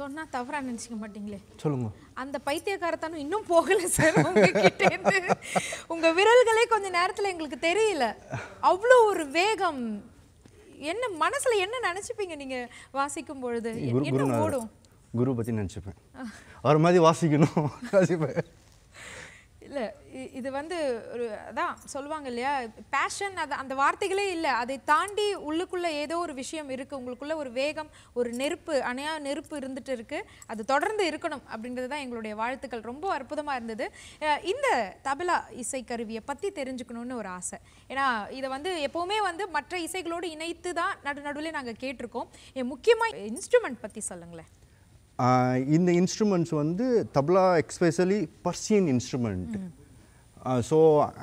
சொன்னா தவறா நினைச்சுக்க மாட்டீங்களே சொல்லுங்க அந்த பைத்தியக்காரத்தனம் இன்னும் போகல சார் உங்ககிட்ட இருந்து உங்க விரல்களே கொஞ்ச நேரத்துல எங்களுக்கு தெரியல அவ்வளோ ஒரு வேகம் என்ன மனசுல என்ன நினைச்சுப்பீங்க நீங்க வாசிக்கும் பொழுது குரு என்ன குருநாதர் ஓடும் குரு பற்றி நினச்சிப்பேன் அவர் மாதிரி வாசிக்கணும் வாசிப்பேன் இல்ல இ- இது வந்து ஒரு அதான் சொல்லுவாங்க இல்லையா பேஷன் அது அந்த வார்த்தைகளே இல்லை அதை தாண்டி உள்ளுக்குள்ள ஏதோ ஒரு விஷயம் இருக்கு உங்களுக்குள்ள ஒரு வேகம் ஒரு நெருப்பு அணையா நெருப்பு இருந்துட்டு இருக்கு அது தொடர்ந்து இருக்கணும் அப்படின்றது தான் எங்களுடைய வாழ்த்துக்கள் ரொம்ப அற்புதமா இருந்தது அஹ் இந்த தபலா இசைக்கருவியை பத்தி தெரிஞ்சுக்கணும்னு ஒரு ஆசை ஏன்னா இதை வந்து எப்பவுமே வந்து மற்ற இசைகளோடு இணைத்து தான் நடு நடுவில் நாங்க கேட்டிருக்கோம் ஏன் முக்கியமா இன்ஸ்ட்ருமெண்ட் பத்தி சொல்லுங்களேன் ஆஹ் இந்த இன்ஸ்ட்ருமெண்ட்ஸ் வந்து tabla especially Persian instrument so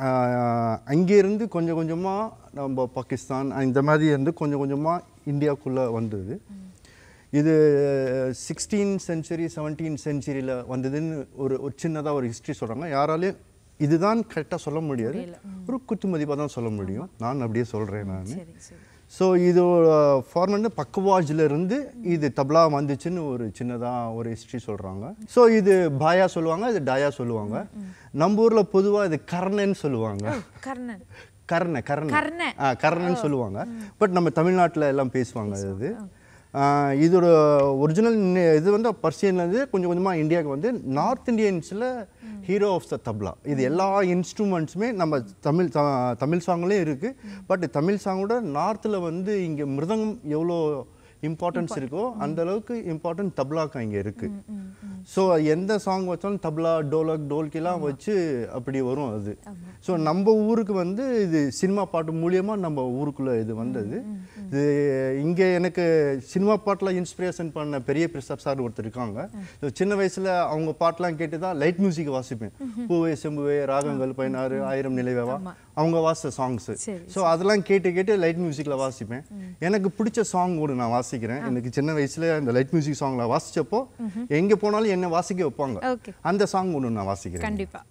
அங்கேருந்து கொஞ்சம் கொஞ்சமாக நம்ம பாகிஸ்தான் இந்த மாதிரி இருந்து கொஞ்சம் கொஞ்சமாக இந்தியாவுக்குள்ளே வந்தது இது சிக்ஸ்டீன் சென்ச்சுரி செவன்டீன் சென்ச்சுரியில் வந்ததுன்னு ஒரு ஒரு சின்னதாக ஒரு ஹிஸ்ட்ரி சொல்கிறாங்க யாராலையும் இதுதான் கரெக்டாக சொல்ல முடியாது ஒரு குத்து மதிப்பாக தான் சொல்ல முடியும் நான் அப்படியே சொல்கிறேன் நான் சரி சரி ஸோ இது ஃபார்மெண்ட் பக்கவாஜில் இருந்து இது தப்லா வந்துச்சுன்னு ஒரு சின்னதாக ஒரு ஹிஸ்ட்ரி சொல்கிறாங்க ஸோ இது பாயா சொல்லுவாங்க இது டயா சொல்லுவாங்க நம்ம ஊரில் பொதுவாக இது கர்ணன்னு சொல்லுவாங்க கர்ணன் கர்ண கர்ண கர்ண. ஆ கர்ணன்னு சொல்லுவாங்க பட் நம்ம தமிழ்நாட்டில் எல்லாம் பேசுவாங்க இது ஆ, இதோட ஒரிஜினல் இது வந்து பர்சியன்லேருந்து கொஞ்சம் கொஞ்சமாக இந்தியாவுக்கு வந்து நார்த் இந்தியன்ஸில் ஹீரோ ஆஃப் த தப்லா இது எல்லா இன்ஸ்ட்ருமெண்ட்ஸுமே நம்ம தமிழ் த- தமிழ் சாங்லேயும் இருக்குது பட் தமிழ் சாங்கோட நார்த்தில் வந்து இங்கே மிருதங்கம் எவ்வளோ இம்பார்ட்டன்ஸ் இருக்கோ அந்த அளவுக்கு இம்பார்ட்டன்ட் தப்லாக்கு இங்கே இருக்குது ஸோ எந்த சாங் வச்சாலும் தப்லா டோலக் டோல்கிலாம் வச்சு அப்படி வரும் அது ஸோ நம்ம ஊருக்கு வந்து இது சினிமா பாட்டு மூலியமா நம்ம ஊருக்குள்ள இது வந்தது இது இங்கே எனக்கு சினிமா பாட்டில் இன்ஸ்பிரேஷன் பண்ண பெரிய பிரசாத் சார் ஒருத்தர் இருக்காங்க So, சின்ன வயசுல அவங்க பாட்டெலாம் கேட்டு தான் லைட் மியூசிக் வாசிப்பேன் பூவே செம்புவே ராகங்கள் பதினாறு ஆயிரம் நிலைவேவா அவங்க வாசித்த சாங்ஸ் சரி, ஸோ அதெல்லாம் கேட்டு கேட்டு லைட் மியூசிக்கில் வாசிப்பேன் எனக்கு பிடிச்ச சாங் ஒரு நான் வாசிக்கிறேன் எனக்கு சின்ன வயசுல அந்த லைட் மியூசிக் சாங்ல வாசிச்சப்போ எங்கே போனாலும் என்ன வாசிக்க வைப்பாங்க ஓகே அந்த சாங் ஒன்று நான் வாசிக்கிறேன் கண்டிப்பா